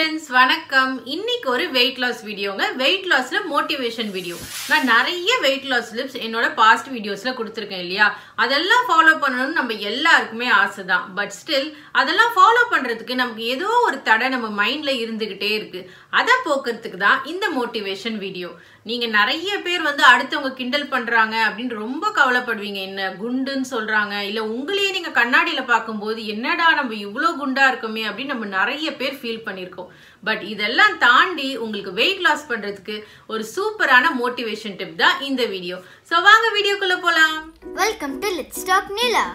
friends வணக்கம் இன்னைக்கு ஒரு வெயிட் லாஸ் வீடியோங்க வெயிட் லாஸ்ல மோட்டிவேஷன் வீடியோ நான் நிறைய வெயிட் லாஸ் லிப்ஸ் என்னோட பாஸ்ட் வீடியோஸ்ல கொடுத்துருக்கேன் இல்லையா அதெல்லாம் ஃபாலோ பண்ணணும்னு நம்ம எல்லாருக்குமே ஆசை தான் பட் ஸ்டில் அதெல்லாம் ஃபாலோ பண்றதுக்கு நமக்கு ஏதோ ஒரு தடை நம்ம மைண்ட்ல இருந்துகிட்டே இருக்கு அதை போக்குறதுக்கு தான் இந்த மோட்டிவேஷன் வீடியோ நீங்க நிறைய பேர் வந்து அடுத்தவங்க கிண்டல் பண்றாங்க அப்படின்னு ரொம்ப கவலைப்படுவீங்க என்ன குண்டுன்னு சொல்றாங்க இல்ல உங்களையே நீங்க கண்ணாடியில பார்க்கும்போது என்னடா நம்ம இவ்வளோ குண்டா இருக்கோமே அப்படின்னு நம்ம நிறைய பேர் ஃபீல் பண்ணியிருக்கோம் பட் இதெல்லாம் தாண்டி உங்களுக்கு வெயிட் லாஸ் பண்றதுக்கு ஒரு சூப்பரான மோட்டிவேஷன் டிப் தான் இந்த வீடியோ ஸோ வாங்க வீடியோக்குள்ள போலாம் welcome to let's talk Nila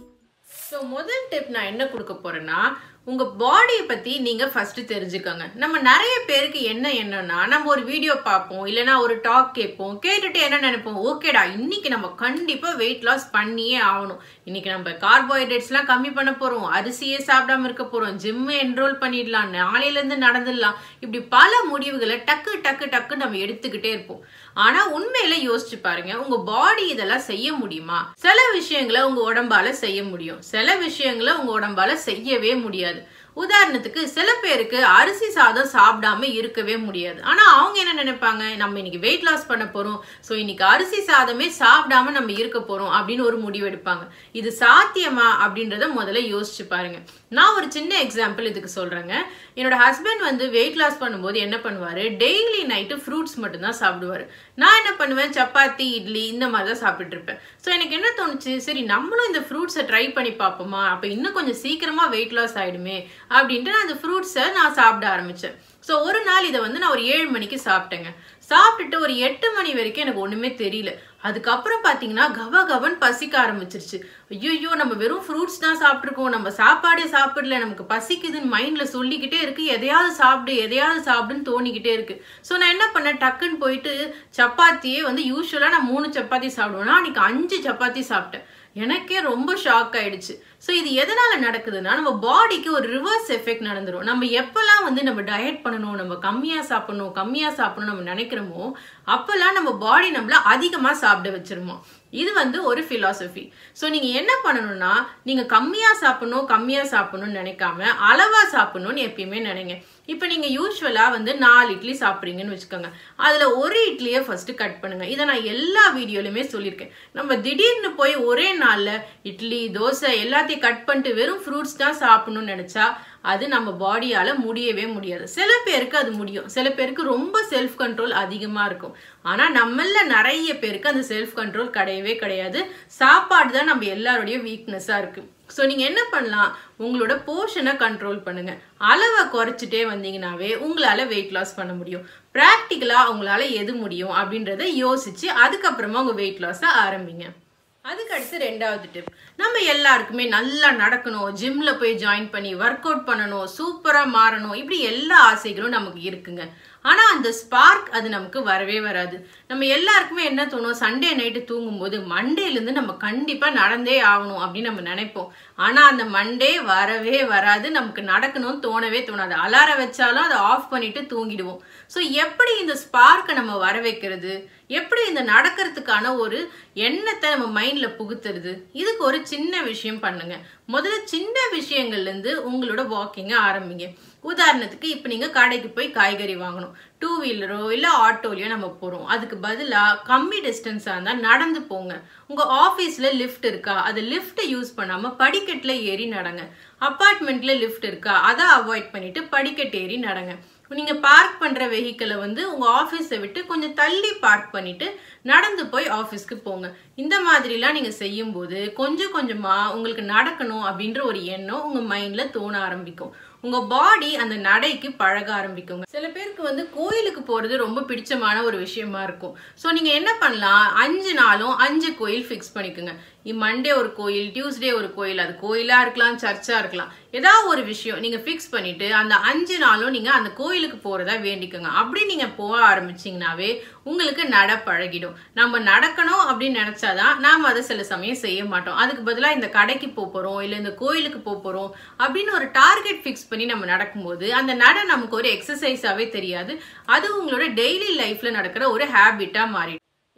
so முதல் டிப் நான் என்ன கொடுக்க போறேன்னா உங்க பாடியை பத்தி நீங்க ஃபர்ஸ்ட் தெரிஞ்சுக்கோங்க நம்ம நிறைய பேருக்கு என்ன என்னன்னா நம்ம ஒரு வீடியோ பார்ப்போம் இல்லைன்னா ஒரு டாக் கேட்போம் கேட்டுட்டு என்ன நினைப்போம் ஓகேடா இன்னைக்கு நம்ம கண்டிப்பா வெயிட் லாஸ் பண்ணியே ஆகணும் இன்னைக்கு நம்ம கார்போஹைட்ரேட்ஸ்லாம் கம்மி பண்ண போறோம் அரிசியே சாப்பிடாம இருக்க போறோம் ஜிம் என்ரோல் பண்ணிடலாம் நாளையில இருந்து நடந்துடலாம் இப்படி பல முடிவுகளை டக்கு டக்கு டக்கு நம்ம எடுத்துக்கிட்டே இருப்போம் ஆனா உண்மையில யோசிச்சு பாருங்க உங்க பாடி இதெல்லாம் செய்ய முடியுமா சில விஷயங்களை உங்க உடம்பால செய்ய முடியும் சில விஷயங்களை உங்க உடம்பால செய்யவே முடியாது உதாரணத்துக்கு சில பேருக்கு அரிசி சாதம் சாப்பிடாம இருக்கவே முடியாது ஆனா அவங்க என்ன நினைப்பாங்க நம்ம இன்னைக்கு வெயிட் லாஸ் பண்ண போறோம் ஸோ இன்னைக்கு அரிசி சாதமே சாப்பிடாம நம்ம இருக்க போறோம் அப்படின்னு ஒரு முடிவு எடுப்பாங்க இது சாத்தியமா அப்படின்றத முதல்ல யோசிச்சு பாருங்க நான் ஒரு சின்ன எக்ஸாம்பிள் இதுக்கு சொல்றேங்க என்னோட ஹஸ்பண்ட் வந்து வெயிட் லாஸ் பண்ணும்போது என்ன பண்ணுவாரு டெய்லி நைட்டு ஃப்ரூட்ஸ் மட்டும்தான் சாப்பிடுவாரு நான் என்ன பண்ணுவேன் சப்பாத்தி இட்லி இந்த மாதிரி தான் சாப்பிட்டுட்டு இருப்பேன் ஸோ எனக்கு என்ன தோணுச்சு சரி நம்மளும் இந்த ஃப்ரூட்ஸை ட்ரை பண்ணி பார்ப்போமா அப்போ இன்னும் கொஞ்சம் சீக்கிரமா வெயிட் லாஸ் ஆயிடுமே அப்படின்ட்டு நான் அந்த ஃப்ரூட்ஸை நான் சாப்பிட ஆரம்பிச்சேன் ஸோ ஒரு நாள் இதை வந்து நான் ஒரு ஏழு மணிக்கு சாப்பிட்டேங்க சாப்பிட்டுட்டு ஒரு எட்டு மணி வரைக்கும் எனக்கு ஒண்ணுமே தெரியல அதுக்கப்புறம் பாத்தீங்கன்னா கவ கவன் பசிக்க ஆரம்பிச்சிருச்சு ஐயோ நம்ம வெறும் ஃப்ரூட்ஸ் தான் சாப்பிட்ருக்கோம் நம்ம சாப்பாடே சாப்பிடல நமக்கு பசிக்குதுன்னு மைண்ட்ல சொல்லிக்கிட்டே இருக்கு எதையாவது சாப்பிடு எதையாவது சாப்பிடுன்னு தோணிக்கிட்டே இருக்கு ஸோ நான் என்ன பண்ணேன் டக்குன்னு போயிட்டு சப்பாத்தியே வந்து யூஸ்வலா நான் மூணு சப்பாத்தி சாப்பிடுவேன்னா அன்னைக்கு அஞ்சு சப்பாத்தி சாப்பிட்டேன் எனக்கே ரொம்ப ஷாக் ஆயிடுச்சு ஸோ இது எதனால நடக்குதுன்னா நம்ம பாடிக்கு ஒரு ரிவர்ஸ் எஃபெக்ட் நடந்துரும் நம்ம எப்பெல்லாம் வந்து நம்ம டயட் பண்ணணும் நம்ம கம்மியா சாப்பிடணும் கம்மியா சாப்பிடணும் நம்ம நினைக்கிறோமோ அப்பெல்லாம் நம்ம பாடி நம்மள அதிகமா சாப்பிட வச்சிருமோ இது வந்து ஒரு பிலாசபி ஸோ நீங்க என்ன பண்ணணும்னா நீங்க கம்மியா சாப்பிடணும் கம்மியா சாப்பிடணும்னு நினைக்காம அளவா சாப்பிடணும்னு எப்பயுமே நினைங்க இப்போ நீங்க யூஸ்வலா வந்து நாலு இட்லி சாப்பிட்றீங்கன்னு வச்சுக்கோங்க அதுல ஒரு இட்லியை ஃபர்ஸ்ட் கட் பண்ணுங்க இதை நான் எல்லா வீடியோலையுமே சொல்லியிருக்கேன் நம்ம திடீர்னு போய் ஒரே நாள்ல இட்லி தோசை எல்லாத்தையும் கட் பண்ணிட்டு வெறும் ஃப்ரூட்ஸ் தான் சாப்பிடணும்னு நினைச்சா அது நம்ம பாடியால முடியவே முடியாது சில பேருக்கு அது முடியும் சில பேருக்கு ரொம்ப செல்ஃப் கண்ட்ரோல் அதிகமா இருக்கும் ஆனா நம்மள நிறைய பேருக்கு அந்த செல்ஃப் கண்ட்ரோல் கிடையவே கிடையாது சாப்பாடு தான் நம்ம எல்லாருடைய வீக்னஸா இருக்கு ஸோ நீங்கள் என்ன பண்ணலாம் உங்களோட போர்ஷனை கண்ட்ரோல் பண்ணுங்க அளவை குறைச்சிட்டே வந்தீங்கன்னாவே உங்களால் வெயிட் லாஸ் பண்ண முடியும் ப்ராக்டிக்கலாக உங்களால் எது முடியும் அப்படின்றத யோசிச்சு அதுக்கப்புறமா உங்கள் வெயிட் லாஸை ஆரம்பிங்க அதுக்கு அடுத்து ரெண்டாவது டிப் நம்ம எல்லாருக்குமே நல்லா நடக்கணும் ஜிம்ல போய் ஜாயின் பண்ணி ஒர்க் அவுட் பண்ணணும் சூப்பரா மாறணும் இப்படி எல்லா ஆசைகளும் நமக்கு இருக்குங்க ஆனா அந்த ஸ்பார்க் அது நமக்கு வரவே வராது நம்ம எல்லாருக்குமே என்ன தோணும் சண்டே நைட்டு தூங்கும்போது மண்டேல இருந்து நம்ம கண்டிப்பா நடந்தே ஆகணும் அப்படின்னு நம்ம நினைப்போம் ஆனா அந்த மண்டே வரவே வராது நமக்கு நடக்கணும் தோணவே தோணாது அலாரம் வச்சாலும் அதை ஆஃப் பண்ணிட்டு தூங்கிடுவோம் ஸோ எப்படி இந்த ஸ்பார்க்கை நம்ம வர வைக்கிறது எப்படி இந்த நடக்கிறதுக்கான ஒரு எண்ணத்தை நம்ம மைண்ட்ல புகுத்துறது இதுக்கு ஒரு சின்ன விஷயம் பண்ணுங்க முதல்ல சின்ன விஷயங்கள்ல இருந்து உங்களோட வாக்கிங்க ஆரம்பிங்க உதாரணத்துக்கு இப்போ நீங்க கடைக்கு போய் காய்கறி வாங்கணும் டூ வீலரோ இல்லை ஆட்டோலையோ நம்ம போகிறோம் அதுக்கு பதிலாக கம்மி டிஸ்டன்ஸாக இருந்தால் நடந்து போங்க உங்கள் ஆஃபீஸில் லிஃப்ட் இருக்கா அது லிஃப்ட்டை யூஸ் பண்ணாமல் படிக்கட்டில் ஏறி நடங்க அப்பார்ட்மெண்ட்டில் லிஃப்ட் இருக்கா அதை அவாய்ட் பண்ணிட்டு படிக்கட்டு ஏறி நடங்க நீங்கள் பார்க் பண்ணுற வெஹிக்கிளை வந்து உங்கள் ஆஃபீஸை விட்டு கொஞ்சம் தள்ளி பார்க் பண்ணிட்டு நடந்து போய் ஆஃபீஸ்க்கு போங்க இந்த மாதிரிலாம் நீங்கள் செய்யும்போது கொஞ்சம் கொஞ்சமாக உங்களுக்கு நடக்கணும் அப்படின்ற ஒரு எண்ணம் உங்கள் மைண்டில் தோண ஆரம்பிக்கும் உங்க பாடி அந்த நடைக்கு பழக ஆரம்பிக்குங்க சில பேருக்கு வந்து கோயிலுக்கு போறது ரொம்ப பிடிச்சமான ஒரு விஷயமா இருக்கும் ஸோ நீங்க என்ன பண்ணலாம் அஞ்சு நாளும் அஞ்சு கோயில் ஃபிக்ஸ் பண்ணிக்கோங்க மண்டே ஒரு கோயில் டியூஸ்டே ஒரு கோயில் அது கோயிலா இருக்கலாம் சர்ச்சா இருக்கலாம் ஏதாவது ஒரு விஷயம் நீங்க ஃபிக்ஸ் பண்ணிட்டு அந்த அஞ்சு நாளும் நீங்க அந்த கோயிலுக்கு போறதா வேண்டிக்கோங்க அப்படி நீங்க போக ஆரம்பிச்சீங்கன்னாவே உங்களுக்கு நட பழகிடும் நம்ம நடக்கணும் அப்படின்னு நினைச்சாதான் நாம அதை சில சமயம் செய்ய மாட்டோம் அதுக்கு பதிலாக இந்த கடைக்கு போக போறோம் இல்லை இந்த கோயிலுக்கு போக போறோம் அப்படின்னு ஒரு டார்கெட் ஃபிக்ஸ் பண்ணி நம்ம நடக்கும்போது அந்த நட நமக்கு ஒரு எக்ஸசைஸாவே தெரியாது அது உங்களோட டெய்லி லைஃப்ல நடக்கிற ஒரு ஹேபிட்டா மாறிடும் இப்படி நீங்க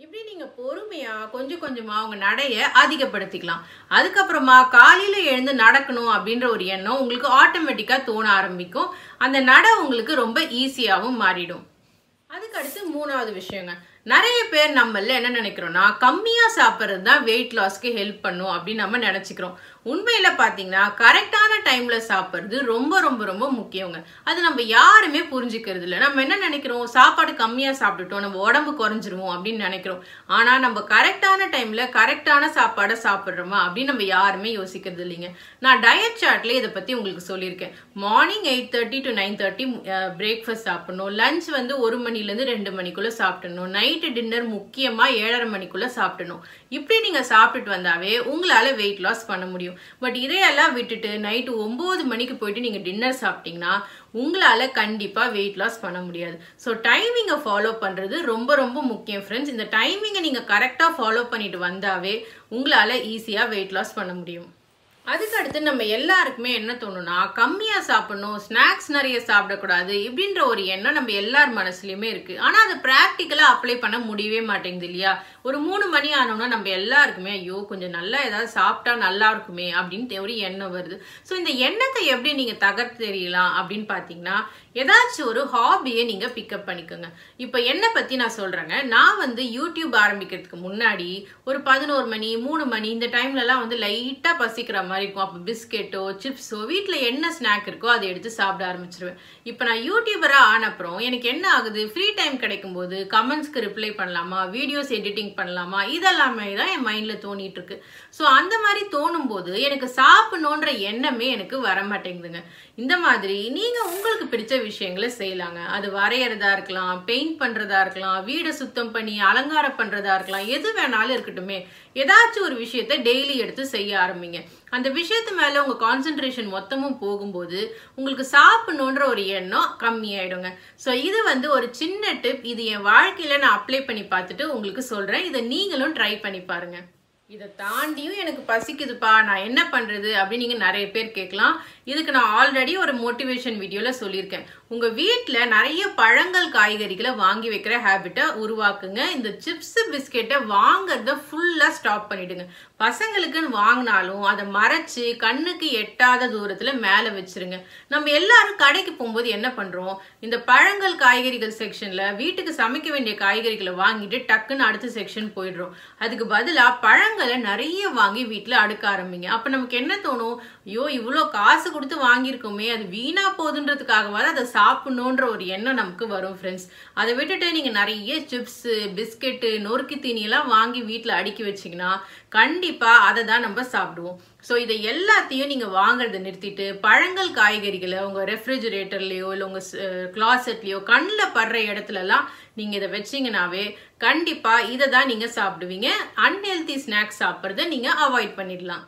நீங்க பொறுமையா கொஞ்சம் கொஞ்சமா உங்க நடைய அதிகப்படுத்திக்கலாம் அதுக்கப்புறமா காலையில எழுந்து நடக்கணும் அப்படின்ற ஒரு எண்ணம் உங்களுக்கு ஆட்டோமேட்டிக்கா தோண ஆரம்பிக்கும் அந்த நட உங்களுக்கு ரொம்ப ஈஸியாவும் மாறிடும் அதுக்கு அடுத்து மூணாவது விஷயங்க நிறைய பேர் நம்மள என்ன நினைக்கிறோம்னா கம்மியா சாப்பிட்றது தான் வெயிட் லாஸ்க்கு ஹெல்ப் பண்ணும் அப்படின்னு நம்ம நினைச்சுக்கிறோம் உண்மையில பாத்தீங்கன்னா கரெக்டான டைம்ல சாப்பிட்றது ரொம்ப ரொம்ப ரொம்ப முக்கியங்க அது நம்ம யாருமே புரிஞ்சுக்கிறது இல்லை நம்ம என்ன நினைக்கிறோம் சாப்பாடு கம்மியா சாப்பிட்டுட்டோம் நம்ம உடம்பு குறைஞ்சிருவோம் அப்படின்னு நினைக்கிறோம் ஆனா நம்ம கரெக்டான டைம்ல கரெக்டான சாப்பாடை சாப்பிட்றோமா அப்படின்னு நம்ம யாருமே யோசிக்கிறது இல்லைங்க நான் டயட் சார்ட்ல இதை பத்தி உங்களுக்கு சொல்லியிருக்கேன் morning eight thirty to nine thirty breakfast சாப்பிடணும் லஞ்ச் வந்து ஒரு மணில இருந்து ரெண்டு மணிக்குள்ள சாப்பிடணும் நைட்டு டின்னர் முக்கியமா ஏழரை மணிக்குள்ள சாப்பிடணும் இப்படி நீங்க சாப்பிட்டுட்டு வந்தாவே உங்களால வெயிட் லாஸ் பண்ண முடியும் பட் இதையெல்லாம் விட்டுட்டு நைட்டு ஒன்பது மணிக்கு போயிட்டு நீங்க டின்னர் சாப்பிட்டீங்கன்னா உங்களால கண்டிப்பா வெயிட் லாஸ் பண்ண முடியாது ஸோ டைமிங்கை ஃபாலோ பண்றது ரொம்ப ரொம்ப முக்கியம் ஃப்ரெண்ட்ஸ் இந்த டைமிங்கை நீங்க கரெக்டா ஃபாலோ பண்ணிட்டு வந்தாவே உங்களால ஈஸியா வெயிட் லாஸ் பண்ண முடியும் அதுக்கு அடுத்து நம்ம எல்லாருக்குமே என்ன தோணும்னா கம்மியா சாப்பிடணும் ஸ்நாக்ஸ் நிறைய சாப்பிடக்கூடாது இப்படின்ற ஒரு எண்ணம் நம்ம எல்லார் மனசுலயுமே இருக்கு ஆனா அதை ப்ராக்டிக்கலா அப்ளை பண்ண முடியவே மாட்டேங்குது இல்லையா ஒரு மூணு மணி ஆனோம்னா நம்ம எல்லாருக்குமே ஐயோ கொஞ்சம் நல்லா ஏதாவது சாப்பிட்டா நல்லா இருக்குமே அப்படின்னு ஒரு எண்ணம் வருது ஸோ இந்த எண்ணத்தை எப்படி நீங்க தகர்த்து தெரியலாம் அப்படின்னு பாத்தீங்கன்னா ஏதாச்சும் ஒரு ஹாபியை நீங்க பிக்கப் பண்ணிக்கோங்க இப்போ என்ன பத்தி நான் சொல்றேங்க நான் வந்து யூடியூப் ஆரம்பிக்கிறதுக்கு முன்னாடி ஒரு பதினோரு மணி மூணு மணி இந்த டைம்ல எல்லாம் வந்து லைட்டா பசிக்கிற மாதிரி இருக்கும் அப்போ பிஸ்கெட்டோ சிப்ஸோ வீட்டில் என்ன ஸ்நாக் இருக்கோ அதை எடுத்து சாப்பிட ஆரம்பிச்சிருவேன் இப்போ நான் யூடியூபரா ஆன அப்புறம் எனக்கு என்ன ஆகுது ஃப்ரீ டைம் கிடைக்கும் போது கமெண்ட்ஸ்க்கு ரிப்ளை பண்ணலாமா வீடியோஸ் எடிட்டிங் பண்ணலாமா இதெல்லாமே தான் என் மைண்ட்ல தோணிட்டு இருக்கு ஸோ அந்த மாதிரி தோணும் போது எனக்கு சாப்பிடணுன்ற எண்ணமே எனக்கு வர மாட்டேங்குதுங்க இந்த மாதிரி நீங்க உங்களுக்கு பிடிச்ச விஷயங்களை செய்யலாங்க அது வரையறதா இருக்கலாம் பெயிண்ட் பண்றதா இருக்கலாம் வீடை சுத்தம் பண்ணி அலங்காரம் பண்றதா இருக்கலாம் எது வேணாலும் இருக்கட்டுமே ஏதாச்சும் ஒரு விஷயத்த டெய்லி எடுத்து செய்ய ஆரம்பிங்க அந்த விஷயத்து மேல உங்க கான்சென்ட்ரேஷன் மொத்தமும் போகும்போது உங்களுக்கு சாப்பிடணுன்ற ஒரு எண்ணம் கம்மியாயிடுங்க ஸோ இது வந்து ஒரு சின்ன டிப் இது என் வாழ்க்கையில நான் அப்ளை பண்ணி பார்த்துட்டு உங்களுக்கு சொல்றேன் இதை நீங்களும் ட்ரை பண்ணி பாருங்க இதை தாண்டியும் எனக்கு பசிக்குதுப்பா நான் என்ன பண்றது அப்படின்னு நீங்க நிறைய பேர் கேட்கலாம் இதுக்கு நான் ஆல்ரெடி ஒரு மோட்டிவேஷன் வீடியோல சொல்லியிருக்கேன் உங்க வீட்ல நிறைய பழங்கள் காய்கறிகளை வாங்கி வைக்கிற ஹேபிட்டை உருவாக்குங்க இந்த சிப்ஸ் பிஸ்கெட்டை வாங்குறத ஃபுல்லா ஸ்டாப் பண்ணிடுங்க பசங்களுக்குன்னு வாங்கினாலும் அதை மறைச்சு கண்ணுக்கு எட்டாத தூரத்துல மேல வச்சிருங்க நம்ம எல்லாரும் கடைக்கு போகும்போது என்ன பண்றோம் இந்த பழங்கள் காய்கறிகள் செக்ஷன்ல வீட்டுக்கு சமைக்க வேண்டிய காய்கறிகளை வாங்கிட்டு டக்குன்னு அடுத்த செக்ஷன் போயிடுறோம் அதுக்கு பதிலா பழங்களை நிறைய வாங்கி வீட்டுல அடுக்க ஆரம்பிங்க அப்ப நமக்கு என்ன தோணும் ஐயோ இவ்வளோ காசு கொடுத்து வாங்கியிருக்கோமே அது வீணா போகுதுன்றதுக்காகவாது அதை சாப்பிடணுன்ற ஒரு எண்ணம் நமக்கு வரும் ஃப்ரெண்ட்ஸ் அதை விட்டுட்டு நீங்க நிறைய சிப்ஸ் பிஸ்கெட்டு நொறுக்கு தீனி எல்லாம் வாங்கி வீட்டில் அடுக்கி வச்சீங்கன்னா கண்டிப்பா அதை தான் நம்ம சாப்பிடுவோம் ஸோ இதை எல்லாத்தையும் நீங்க வாங்குறதை நிறுத்திட்டு பழங்கள் காய்கறிகளை உங்க ரெஃப்ரிஜிரேட்டர்லயோ இல்லை உங்க கிளாசெட்லயோ கண்ணில் படுற இடத்துலலாம் நீங்க இதை வச்சீங்கன்னாவே கண்டிப்பா இதை தான் நீங்க சாப்பிடுவீங்க அன்ஹெல்தி ஸ்நாக்ஸ் சாப்பிட்றத நீங்க அவாய்ட் பண்ணிடலாம்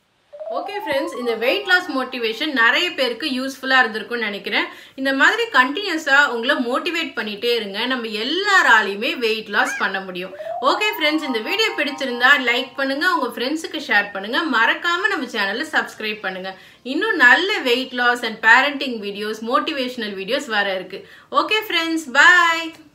ஓகே ஃப்ரெண்ட்ஸ் இந்த வெயிட் லாஸ் மோட்டிவேஷன் நிறைய பேருக்கு யூஸ்ஃபுல்லாக இருந்திருக்கும்னு நினைக்கிறேன் இந்த மாதிரி கண்டினியூஸாக உங்களை மோட்டிவேட் பண்ணிட்டே இருங்க நம்ம எல்லாராலையுமே வெயிட் லாஸ் பண்ண முடியும் ஓகே ஃப்ரெண்ட்ஸ் இந்த வீடியோ பிடிச்சிருந்தா லைக் பண்ணுங்க உங்க ஃப்ரெண்ட்ஸுக்கு ஷேர் பண்ணுங்க மறக்காம நம்ம சேனலை சப்ஸ்கிரைப் பண்ணுங்க இன்னும் நல்ல weight loss and parenting videos motivational videos வர இருக்கு ஓகே ஃப்ரெண்ட்ஸ் பாய்